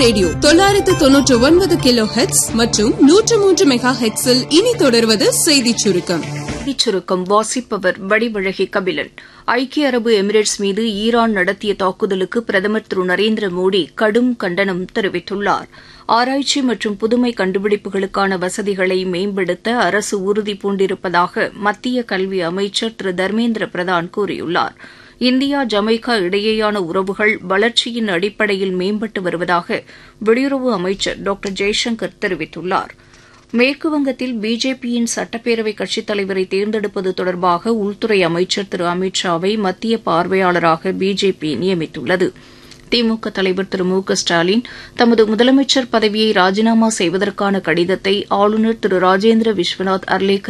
radio தொள்ளாயிரத்து தொன்னூற்று ஒன்பது கிலோ ஹெட்ஸ் மற்றும் நூற்று மூன்று மெகா ஹெட்ஸில் இனி தொடர்வது செய்திச் சுருக்கம் செய்திச் சுருக்கம் வாசிப்பவர் வடிவழகி கபிலன் ஐக்கிய அரபு எமிரேட்ஸ் மீது ஈரான் நடத்திய தாக்குதலுக்கு பிரதமர் திரு நரேந்திர மோடி கடும் கண்டனம் தெரிவித்துள்ளார் ஆராய்ச்சி மற்றும் புதுமை கண்டுபிடிப்புகளுக்கான வசதிகளை மேம்படுத்த அரசு உறுதி பூண்டிருப்பதாக மத்திய கல்வி அமைச்சர் திரு தர்மேந்திர பிரதான் கூறியுள்ளார் இந்தியா ஜமைக்கா இடையேயான உறவுகள் வளர்ச்சியின் அடிப்படையில் மேம்பட்டு வருவதாக வெளியுறவு அமைச்சர் டாக்டர் ஜெய்சங்கர் தெரிவித்துள்ளார் மேற்குவங்கத்தில் பிஜேபியின் சட்டப்பேரவை கட்சித் தலைவரை தேர்ந்தெடுப்பது தொடர்பாக உள்துறை அமைச்சர் திரு அமித் ஷாவை மத்திய பார்வையாளராக பிஜேபி நியமித்துள்ளது திமுக தலைவர் திரு மு க ஸ்டாலின் தமது முதலமைச்சர் பதவியை ராஜினாமா செய்வதற்கான கடிதத்தை ஆளுநர் திரு ராஜேந்திர விஸ்வநாத் அர்லேக்கர்